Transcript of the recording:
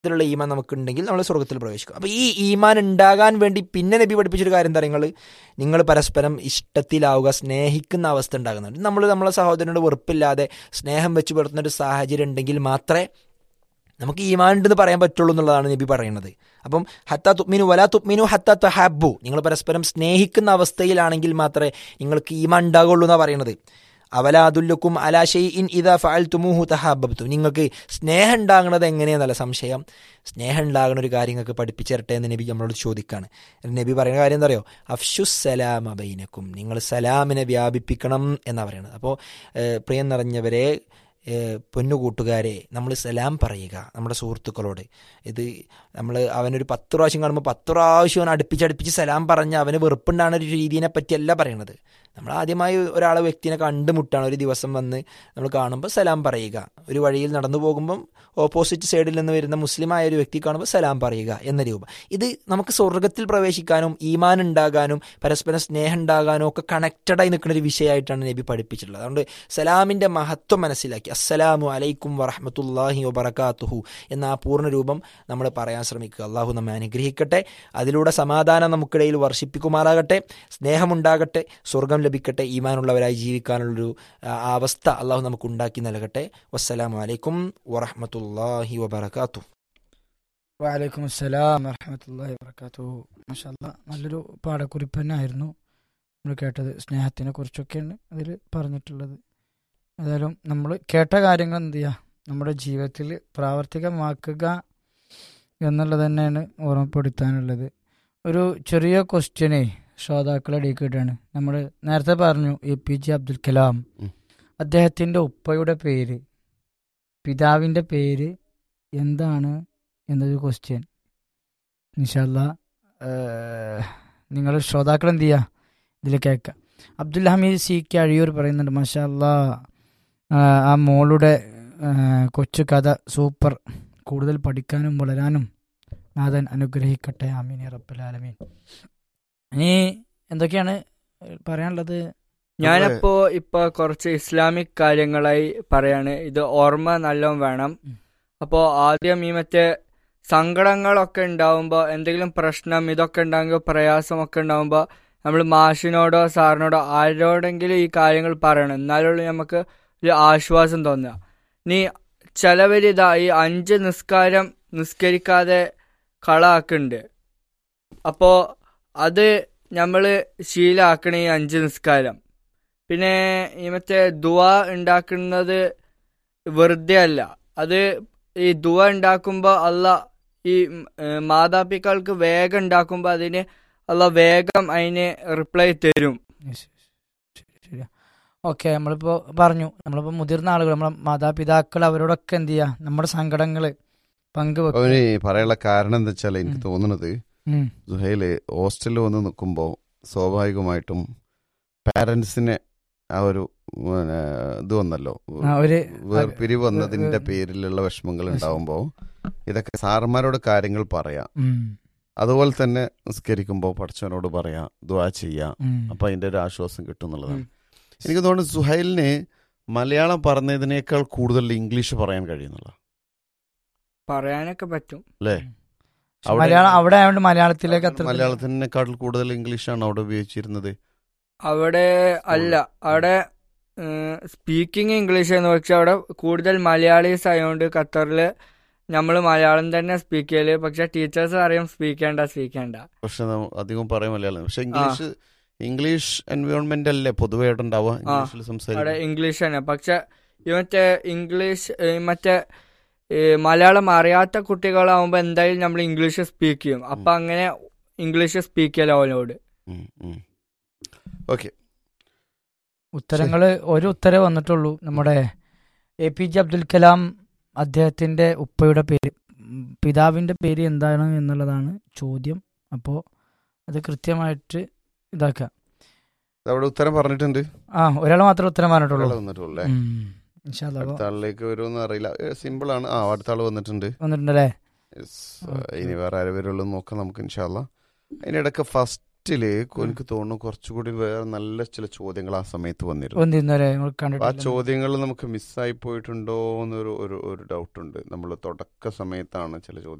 ഇതിലുള്ള ഈമാൻ നമുക്കുണ്ടെങ്കിൽ നമ്മൾ സ്വർഗത്തിൽ പ്രവേശിക്കും അപ്പോൾ ഈ ഈമാൻ ഉണ്ടാകാൻ വേണ്ടി പിന്നെ നബി പഠിപ്പിച്ചൊരു കാര്യം എന്താ നിങ്ങൾ നിങ്ങൾ പരസ്പരം ഇഷ്ടത്തിലാവുക സ്നേഹിക്കുന്ന അവസ്ഥ ഉണ്ടാകുന്നുണ്ട് നമ്മൾ നമ്മളെ സഹോദരനോട് വെറുപ്പില്ലാതെ സ്നേഹം വെച്ച് പുലർത്തുന്ന ഒരു സാഹചര്യം ഉണ്ടെങ്കിൽ മാത്രമേ നമുക്ക് ഈമാൻ ഉണ്ടെന്ന് പറയാൻ പറ്റുള്ളൂ എന്നുള്ളതാണ് നബി പറയുന്നത് അപ്പം ഹത്ത തുപ്മിനു വലാ തുപ്മിനു ഹത്ത തഹാബു നിങ്ങൾ പരസ്പരം സ്നേഹിക്കുന്ന അവസ്ഥയിലാണെങ്കിൽ മാത്രമേ നിങ്ങൾക്ക് ഈമാൻ ഉണ്ടാകുള്ളൂ എന്നാണ് പറയുന്നത് അവലാദുല്ലുക്കും അലാശൈ ഇൻ ഇതാ ഫഅൽ തുമുഹു തഹാബബ്തു നിങ്ങൾക്ക് സ്നേഹം ഉണ്ടാകുന്നത് എങ്ങനെയെന്നല്ല സംശയം സ്നേഹം ഉണ്ടാകുന്ന ഒരു കാര്യം നിങ്ങൾക്ക് പഠിപ്പിച്ചു തരട്ടെ എന്ന് നബി നമ്മളോട് ചോദിക്കുകയാണ് നബി പറയുന്ന കാര്യം എന്താ പറയുക അഫ്ഷുസ് സലാം അബൈനക്കും നിങ്ങൾ സലാമിനെ വ്യാപിപ്പിക്കണം എന്നാണ് പറയുന്നത് അപ്പോൾ പ്രിയം നിറഞ്ഞവരെ പൊന്നുകൂട്ടുകാരെ നമ്മൾ സലാം പറയുക നമ്മുടെ സുഹൃത്തുക്കളോട് ഇത് നമ്മൾ അവനൊരു പത്ത് പ്രാവശ്യം കാണുമ്പോൾ പത്ത് പ്രാവശ്യം അവൻ അടുപ്പിച്ചടുപ്പിച്ച് സലാം പറഞ്ഞ് അവന് വെറുപ്പുണ്ടാകുന്ന ഒരു രീതിയെ പറ്റിയല്ല പറയണത് നമ്മൾ ആദ്യമായി ഒരാളെ വ്യക്തിനെ കണ്ടുമുട്ടാണ് ഒരു ദിവസം വന്ന് നമ്മൾ കാണുമ്പോൾ സലാം പറയുക ഒരു വഴിയിൽ നടന്നു പോകുമ്പം ഓപ്പോസിറ്റ് സൈഡിൽ നിന്ന് വരുന്ന മുസ്ലിമായ ഒരു വ്യക്തി കാണുമ്പോൾ സലാം പറയുക എന്ന രൂപം ഇത് നമുക്ക് സ്വർഗത്തിൽ പ്രവേശിക്കാനും ഈമാൻ ഉണ്ടാകാനും പരസ്പരം സ്നേഹം ഉണ്ടാകാനും ഒക്കെ കണക്റ്റഡായി നിൽക്കുന്ന ഒരു വിഷയമായിട്ടാണ് നബി പഠിപ്പിച്ചിട്ടുള്ളത് അതുകൊണ്ട് സലാമിൻ്റെ മഹത്വം മനസ്സിലാക്കി അസ്സലാമു അലൈക്കും വറഹമത്തല്ലാഹി വബർക്കാത്തുഹു എന്ന ആ പൂർണ്ണ രൂപം നമ്മൾ പറയാൻ ശ്രമിക്കുക അള്ളാഹു നമ്മെ അനുഗ്രഹിക്കട്ടെ അതിലൂടെ സമാധാനം നമുക്കിടയിൽ വർഷിപ്പിക്കുമാറാകട്ടെ സ്നേഹമുണ്ടാകട്ടെ സ്വർഗം ലഭിക്കട്ടെ ഈമാനുള്ളവരായി ജീവിക്കാനുള്ളൊരു അവസ്ഥ അള്ളാഹു നമുക്ക് ഉണ്ടാക്കി നൽകട്ടെ വസ്സലാമു അലൈക്കും വറഹമത്തല്ലാഹി വബർക്കാത്തു വലൈക്കും അസ്സലാം വറഹമത്തല്ലാഹി വർക്കാത്തു മാഷല്ല നല്ലൊരു പാഠക്കുറിപ്പ് തന്നെ ആയിരുന്നു നമ്മൾ കേട്ടത് സ്നേഹത്തിനെ കുറിച്ചൊക്കെയാണ് അതിൽ പറഞ്ഞിട്ടുള്ളത് ഏതായാലും നമ്മൾ കേട്ട കാര്യങ്ങൾ എന്ത് ചെയ്യുക നമ്മുടെ ജീവിതത്തിൽ പ്രാവർത്തികമാക്കുക എന്നുള്ളത് തന്നെയാണ് ഓർമ്മപ്പെടുത്താനുള്ളത് ഒരു ചെറിയ ക്വസ്റ്റ്യനെ ശ്രോതാക്കളെ ഡീക്കിട്ടാണ് നമ്മൾ നേരത്തെ പറഞ്ഞു A P J Abdul Kalam അദ്ദേഹത്തിൻ്റെ ഉപ്പയുടെ പേര് പിതാവിൻ്റെ പേര് എന്താണ് എന്നൊരു ക്വസ്റ്റ്യൻ ഇൻഷല്ല നിങ്ങൾ ശ്രോതാക്കൾ എന്ത് ചെയ്യുക ഇതിൽ കേൾക്കുക അബ്ദുൽ ഹമീദ് സി കെ അഴിയൂർ പറയുന്നുണ്ട് മഷാല്ല ആ മോളുടെ കൊച്ചു കഥ സൂപ്പർ കൂടുതൽ പഠിക്കാനും വളരാനും നാഥൻ അനുഗ്രഹിക്കട്ടെ ആമീൻ റബ്ബുലാലമീൻ ഇനി എന്തൊക്കെയാണ് പറയാനുള്ളത് ഞാനപ്പോ ഇപ്പൊ കുറച്ച് ഇസ്ലാമിക് കാര്യങ്ങളായി പറയാണ് ഇത് ഓർമ്മ നല്ലോണം വേണം അപ്പോ ആദ്യം ഈ മറ്റേ സങ്കടങ്ങളൊക്കെ ഉണ്ടാവുമ്പോൾ എന്തെങ്കിലും പ്രശ്നം ഇതൊക്കെ ഉണ്ടാകുമ്പോൾ പ്രയാസമൊക്കെ ഉണ്ടാവുമ്പോൾ നമ്മൾ മാഷിനോടോ സാറിനോടോ ആരോടെങ്കിലും ഈ കാര്യങ്ങൾ പറയണം എന്നാലുള്ള നമുക്ക് ഒരു ആശ്വാസം തോന്നുക നീ ചിലവരിതാ ഈ അഞ്ച് നിസ്കാരം നിസ്കരിക്കാതെ കളാക്കുന്നുണ്ട് അപ്പോൾ അത് നമ്മൾ ശീലാക്കണ ഈ അഞ്ച് നിസ്കാരം പിന്നെ ഈ മറ്റേ ദുവ ഉണ്ടാക്കുന്നത് വെറുതെ അല്ല അത് ഈ ദുവ ഉണ്ടാക്കുമ്പോൾ അല്ല ഈ മാതാപിതാക്കൾക്ക് വേഗം ഉണ്ടാക്കുമ്പോൾ അതിന് അല്ല വേഗം അതിന് റിപ്ലൈ തരും ശരിയാ ഓക്കെ നമ്മളിപ്പോൾ പറഞ്ഞു നമ്മളിപ്പോൾ മുതിർന്ന ആളുകൾ നമ്മളെ മാതാപിതാക്കൾ അവരോടൊക്കെ എന്ത് ചെയ്യുക നമ്മുടെ സങ്കടങ്ങൾ പങ്കുവെക്കുക അവന് പറയാനുള്ള കാരണം എന്താ വെച്ചാൽ എനിക്ക് തോന്നുന്നത് സുഹൈല് ഹോസ്റ്റലിൽ വന്ന് നിൽക്കുമ്പോൾ സ്വാഭാവികമായിട്ടും പാരൻസിന് ആ ഒരു ഇത് വന്നല്ലോ വേർപിരിവ് വന്നതിന്റെ പേരിലുള്ള വിഷമങ്ങൾ ഉണ്ടാവുമ്പോൾ ഇതൊക്കെ സാറന്മാരോട് കാര്യങ്ങൾ പറയാം അതുപോലെ തന്നെ നിസ്കരിക്കുമ്പോൾ പഠിച്ചവനോട് പറയാം ദ്വാ ചെയ്യാം അപ്പൊ അതിന്റെ ഒരു ആശ്വാസം കിട്ടും എന്നുള്ളതാണ് എനിക്ക് തോന്നുന്നു സുഹൈലിന് മലയാളം പറഞ്ഞതിനേക്കാൾ കൂടുതൽ ഇംഗ്ലീഷ് പറയാൻ കഴിയുന്നുള്ള പറയാനൊക്കെ പറ്റും അല്ലേ മലയാളം അവിടെ ആയതുകൊണ്ട് മലയാളത്തിലേക്ക് അത്ര മലയാളത്തിനേക്കാൾ കൂടുതൽ ഇംഗ്ലീഷാണ് അവിടെ ഉപയോഗിച്ചിരുന്നത് അവിടെ അല്ല അവിടെ സ്പീക്കിംഗ് ഇംഗ്ലീഷ് എന്ന് വെച്ചാൽ അവിടെ കൂടുതൽ മലയാളീസ് ആയതുകൊണ്ട് ഖത്തറിൽ നമ്മൾ മലയാളം തന്നെ സ്പീക്ക് ചെയ്യല് പക്ഷെ ടീച്ചേഴ്സ് അറിയാം സ്പീക്ക് ചെയ്യണ്ട സ്പീക്ക് ചെയ്യണ്ട പക്ഷെ അധികം പറയാൻ മലയാളം പക്ഷെ ഇംഗ്ലീഷ് ഇംഗ്ലീഷ് എൻവയോൺമെന്റ് അല്ലേ പൊതുവെ അവിടെ ഉണ്ടാവുക ഇംഗ്ലീഷിൽ അവിടെ സംസാരിക്കും ഇംഗ്ലീഷ് തന്നെ പക്ഷെ ഈ മറ്റേ ഇംഗ്ലീഷ് ഈ മറ്റേ ഈ മലയാളം അറിയാത്ത കുട്ടികളാവുമ്പോൾ എന്തായാലും നമ്മൾ ഇംഗ്ലീഷ് സ്പീക്ക് ചെയ്യും അപ്പൊ അങ്ങനെ ഇംഗ്ലീഷ് സ്പീക്ക് ചെയ്യല അവനോട് ഓക്കെ ഉത്തരങ്ങൾ ഒരു ഉത്തരവ് വന്നിട്ടുള്ളൂ നമ്മുടെ A P J Abdul Kalam അദ്ദേഹത്തിന്റെ ഉപ്പയുടെ പേര് ഉം, പിതാവിന്റെ പേര് എന്താണ് എന്നുള്ളതാണ് ചോദ്യം അപ്പോൾ അത് കൃത്യമായിട്ട് ഇതാക്കുക അവിടെ ഉത്തരം പറഞ്ഞിട്ടുണ്ട് ആ ഒരാൾ മാത്രമേ ഉത്തരം പറഞ്ഞിട്ടുള്ളൂ ഒരാളെ വന്നിട്ടുള്ളൂ അല്ലേ ഉം. ഇൻഷാ അല്ലാ. അപ്പൊ അടുത്ത ആളിലേക്ക് വരുമെന്ന് അറിയില്ല സിമ്പിൾ ആണ് ആ അടുത്ത ആള് വന്നിട്ടുണ്ട് വന്നിട്ടുണ്ടല്ലേ Yes. ഇനി വേറെ ആര് വരുള്ളൂ നോക്കാം നമുക്ക് ഇൻഷാല്ല അതിനിടയ്ക്ക് ഫസ്റ്റ് നെറ്റില് എനിക്ക് തോന്നുന്നു കുറച്ചുകൂടി വേറെ നല്ല ചില ചോദ്യങ്ങൾ ആ സമയത്ത് വന്നിരുന്നു ഒന്നിന്നലെ നമ്മൾ ആ കണ്ടിട്ടില്ല ചോദ്യങ്ങൾ നമുക്ക് മിസ്സായി പോയിട്ടുണ്ടോ എന്നൊരു ഒരു ഒരു ഡൗട്ട് ഉണ്ട് നമ്മൾ തുടക്ക സമയത്താണ് ചില ചോദ്യം